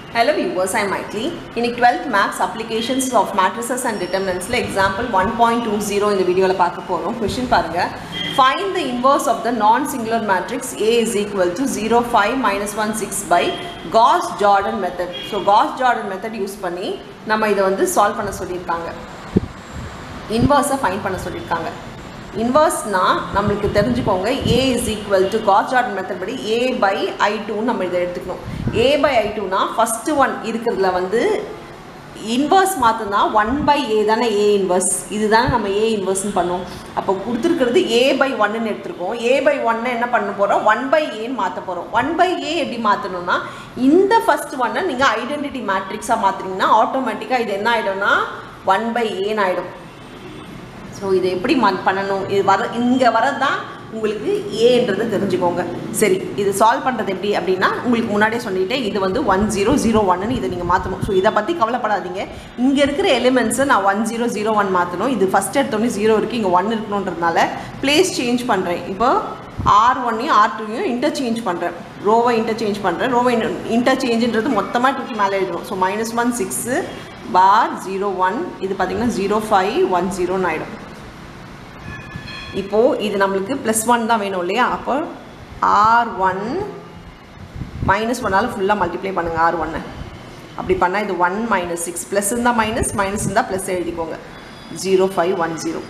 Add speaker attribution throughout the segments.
Speaker 1: Hello viewers, I am Maitli. இன்னைக்கு 12th Maths Applications of Matrices and Determinantsல example 1.20 இந்த வீடியோவில் பார்க்க போகிறோம் கொஷின் பாருங்க Find the inverse of the non-singular matrix A is equal to 0, 5, minus 1, 6 by Gauss-Jordan method. So Gauss-Jordan method use பண்ணி நம்ம இதை வந்து சால்வ் பண்ண சொல்லியிருக்காங்க இன்வர்ஸை ஃபைன் பண்ண சொல்லியிருக்காங்க இன்வர்ஸ்னா நம்மளுக்கு தெரிஞ்சுக்கோங்க A is equal to Gauss Jordan method படி ஏ பை ஐ டூன்னு நம்ம இதை எடுத்துக்கணும் ஏ பை ஐ டூனா ஃபஸ்ட்டு ஒன் இருக்கிறதுல வந்து இன்வர்ஸ் மாற்றினா ஒன் பை ஏ தானே ஏ இன்வர்ஸ் இதுதானே நம்ம ஏ இன்வர்ஸ்னு பண்ணுவோம் அப்போ கொடுத்துருக்கிறது ஏ பை ஒன்னு எடுத்திருக்கோம் ஏ பை ஒன்னை என்ன பண்ண போகிறோம் ஒன் பை ஏன்னு மாற்ற போகிறோம் ஒன் பை ஏ எப்படி மாற்றணும்னா இந்த ஃபஸ்ட் ஒன்னை நீங்கள் ஐடென்டிட்டி மேட்ரிக்ஸாக மாற்றுறீங்கன்னா ஆட்டோமேட்டிக்காக இது என்ன ஆகிடும்னா ஒன் பை ஏன்னு ஆகிடும் ஸோ இதை எப்படி ம பண்ணணும் இது வர இங்கே வரது தான் உங்களுக்கு ஏன்றது தெரிஞ்சுக்கோங்க சரி இது சால்வ் பண்ணுறது எப்படி அப்படின்னா உங்களுக்கு முன்னாடியே சொல்லிட்டேன் இது வந்து ஒன் ஜீரோ ஜீரோ ஒன்னு இதை நீங்கள் மாற்றணும் ஸோ இதை பற்றி கவலைப்படாதீங்க இங்கே இருக்கிற எலிமெண்ட்ஸை நான் ஒன் ஜீரோ ஜீரோ ஒன் மாற்றணும் இது ஃபஸ்ட் எடுத்தோடனே ஜீரோ இருக்குது இங்கே ஒன் இருக்கணுன்றதுனால பிளேஸ் சேஞ்ச் பண்ணுறேன் இப்போ ஆர் ஒன்னையும் ஆர் டூவையும் இன்டர்சேஞ்ச் பண்ணுறேன் ரோவை இன்டர்சேஞ்ச் பண்ணுறேன் ரோவை இன்டர்சேஞ்சுன்றது மொத்தமாக தூக்கி மேலே எழுதணும் ஸோ மைனஸ் ஒன் சிக்ஸு பார் ஜீரோ ஒன் இது பார்த்திங்கன்னா ஜீரோ ஃபைவ் ஒன் ஜீரோன்னு ஆகிடும் இப்போது இது நம்மளுக்கு ப்ளஸ் ஒன் தான் வேணும் இல்லையா அப்போ ஆர் ஒன் மைனஸ் ஒன்னால் ஃபுல்லாக மல்டிப்ளை பண்ணுங்கள் ஆர் ஒன்னை அப்படி பண்ணால் இது ஒன் மைனஸ் சிக்ஸ் ப்ளஸ் இருந்தால் மைனஸ் மைனஸ் இருந்தால் ப்ளஸ் எழுதிக்கோங்க ஜீரோ ஃபைவ் ஒன் ஜீரோ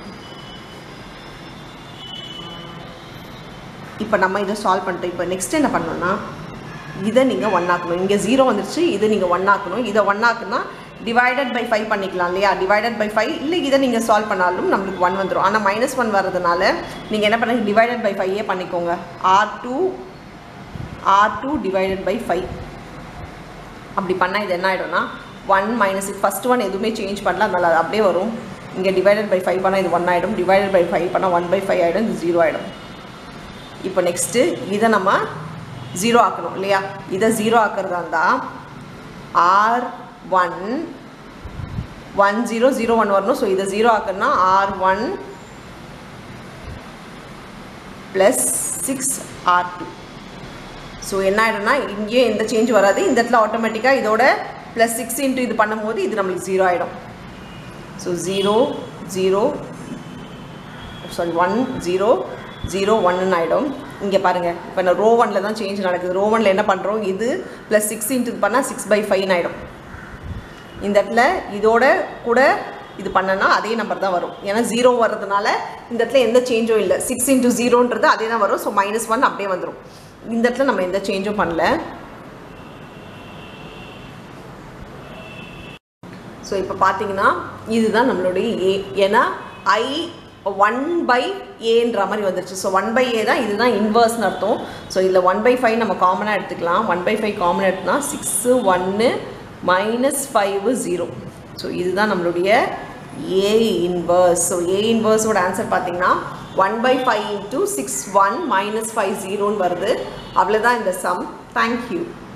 Speaker 1: இப்போ நம்ம இதை சால்வ் பண்ணிட்டோம் இப்போ நெக்ஸ்ட் என்ன பண்ணணும்னா இதை நீங்கள் ஒன் ஆக்கணும் இங்கே ஜீரோ வந்துருச்சு இதை நீங்கள் ஒன் ஆக்கணும் இதை ஒன் ஆக்குனா டிவைடட் பை ஃபைவ் பண்ணிக்கலாம் இல்லையா டிவைடட் பை ஃபைவ் இல்லை இதை நீங்கள் சால்வ் பண்ணாலும் நம்மளுக்கு ஒன் வந்துடும் ஆனால் மைனஸ் ஒன் வர்றதுனால நீங்கள் என்ன பண்ணுங்க டிவைடட் பை ஃபைவே பண்ணிக்கோங்க R two R two divided by five அப்படி பண்ணால் இது என்ன ஆகிடும்னா ஒன் மைனஸ் ஃபஸ்ட் ஒன் எதுவுமே சேஞ்ச் பண்ணல அதனால் அது அப்படியே வரும் இங்கே டிவைடட் பை ஃபைவ் பண்ணால் இது ஒன் ஆகிடும் டிவைடட் பை ஃபைவ் பண்ணால் ஒன் பை ஃபைவ் ஆகிடும் இது ஜீரோ ஆகிடும் இப்போ நெக்ஸ்ட்டு இதை நம்ம ஜீரோ ஆக்கணும் இல்லையா இதை ஜீரோ ஆக்கிறதா இருந்தால் R one one zero zero one வரணும் ஸோ இதை ஜீரோ ஆக்கணும்னா R one plus six R two so என்ன ஆகிடும்னா இங்கேயும் எந்த சேஞ்ச் வராது இந்த இடத்துல ஆட்டோமேட்டிக்காக இதோட ப்ளஸ் சிக்ஸ் இன்ட்டு இது பண்ணும்போது இது நம்மளுக்கு ஜீரோ ஆகிடும் so zero zero sorry one zero zero ஒன்னு ஆகிடும் இங்கே பாருங்கள் இப்போ நான் ரோ ஒனில் தான் சேஞ்ச் நடக்குது ரோ ஒனில் என்ன பண்ணுறோம் இது ப்ளஸ் சிக்ஸ் இன்ட்டு இது பண்ணால் சிக்ஸ் பை ஃபைவ் ஆகிடும் இந்த இடத்துல இதோட கூட இது பண்ணனா அதே நம்பர் தான் வரும் ஏன்னா ஜீரோ வர்றதுனால இந்த இடத்துல எந்த சேஞ்சும் இல்லை சிக்ஸ் இன்ட்டு ஜீரோன்றது அதே தான் வரும் ஸோ மைனஸ் ஒன் அப்படியே வந்துடும் இந்த இடத்துல நம்ம எந்த சேஞ்சும் பண்ணல ஸோ இப்போ பார்த்தீங்கன்னா இதுதான் நம்மளுடைய ஏ ஏன்னா ஐ ஒன் பை ஏன்ற மாதிரி வந்துருச்சு ஸோ ஒன் பை ஏ தான் இதுதான் இன்வர்ஸ்னு அர்த்தம் ஸோ இதில் ஒன் பை ஃபைவ் நம்ம காமனாக எடுத்துக்கலாம் ஒன் பை ஃபைவ் காமன் எடுத்துனா சிக்ஸு ஒன்று மைனஸ் ஃபைவு ஜீரோ ஸோ இதுதான் நம்மளுடைய ஏ இன்வர்ஸ் ஸோ ஏ இன்வர்ஸோட ஆன்சர் பார்த்தீங்கன்னா one by five into six one minus five ஜீரோன்னு வருது அவ்வளோதான் இந்த சம் தேங்க்யூ